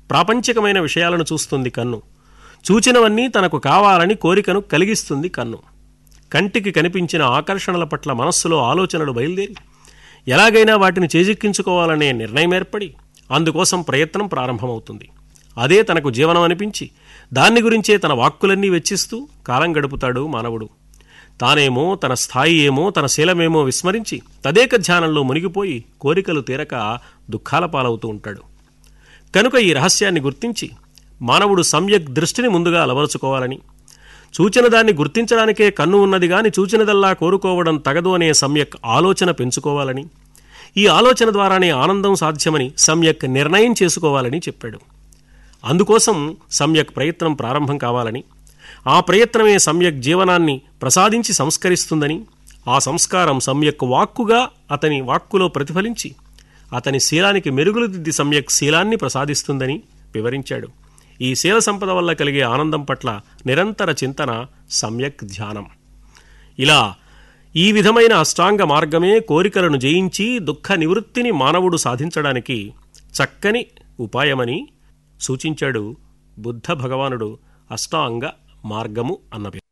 ప్రాపంచికమైన విషయాలను చూస్తుంది కన్ను చూచినవన్నీ తనకు కావాలని కోరికను కలిగిస్తుంది కన్ను కంటికి కనిపించిన ఆకర్షణల పట్ల మనస్సులో ఆలోచనలు బయలుదేరి ఎలాగైనా వాటిని చేజిక్కించుకోవాలనే నిర్ణయం ఏర్పడి అందుకోసం ప్రయత్నం ప్రారంభమవుతుంది అదే తనకు జీవనం అనిపించి దాన్ని గురించే తన వాక్కులన్నీ వెచ్చిస్తూ కాలం గడుపుతాడు మానవుడు తానేమో తన స్థాయి ఏమో తన శీలమేమో విస్మరించి తదేక ధ్యానంలో మునిగిపోయి కోరికలు తీరక దుఃఖాల పాలవుతూ ఉంటాడు కనుక ఈ రహస్యాన్ని గుర్తించి మానవుడు సమ్యక్ దృష్టిని ముందుగా అలవరుచుకోవాలని చూచిన దాన్ని గుర్తించడానికే కన్ను ఉన్నది గాని చూచినదల్లా కోరుకోవడం తగదు అనే సమ్యక్ ఆలోచన పెంచుకోవాలని ఈ ఆలోచన ద్వారానే ఆనందం సాధ్యమని సమ్యక్ నిర్ణయం చేసుకోవాలని చెప్పాడు అందుకోసం సమ్యక్ ప్రయత్నం ప్రారంభం కావాలని ఆ ప్రయత్నమే సమ్యక్ జీవనాన్ని ప్రసాదించి సంస్కరిస్తుందని ఆ సంస్కారం సమ్యక్ వాక్కుగా అతని వాక్కులో ప్రతిఫలించి అతని శీలానికి మెరుగులు దిద్ది సమ్యక్ శీలాన్ని ప్రసాదిస్తుందని వివరించాడు ఈ శీల సంపద వల్ల కలిగే ఆనందం పట్ల నిరంతర చింతన సమ్యక్ ధ్యానం ఇలా ఈ విధమైన అష్టాంగ మార్గమే కోరికలను జయించి దుఃఖ నివృత్తిని మానవుడు సాధించడానికి చక్కని ఉపాయమని సూచించాడు బుద్ధ భగవానుడు అష్టాంగ మార్గము అన్న పేరు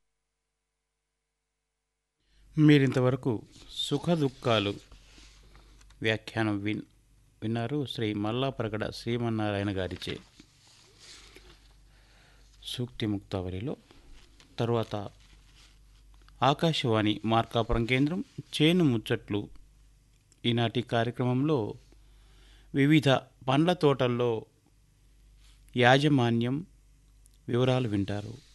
మీరింతవరకు సుఖ దుఃఖాలు వ్యాఖ్యానం విన్ విన్నారు శ్రీ మల్లాప్రగడ శ్రీమన్నారాయణ గారిచే సూక్తి ముక్తావళిలో తరువాత ఆకాశవాణి మార్కాపురం కేంద్రం చేను ముచ్చట్లు ఈనాటి కార్యక్రమంలో వివిధ పండ్ల తోటల్లో యాజమాన్యం వివరాలు వింటారు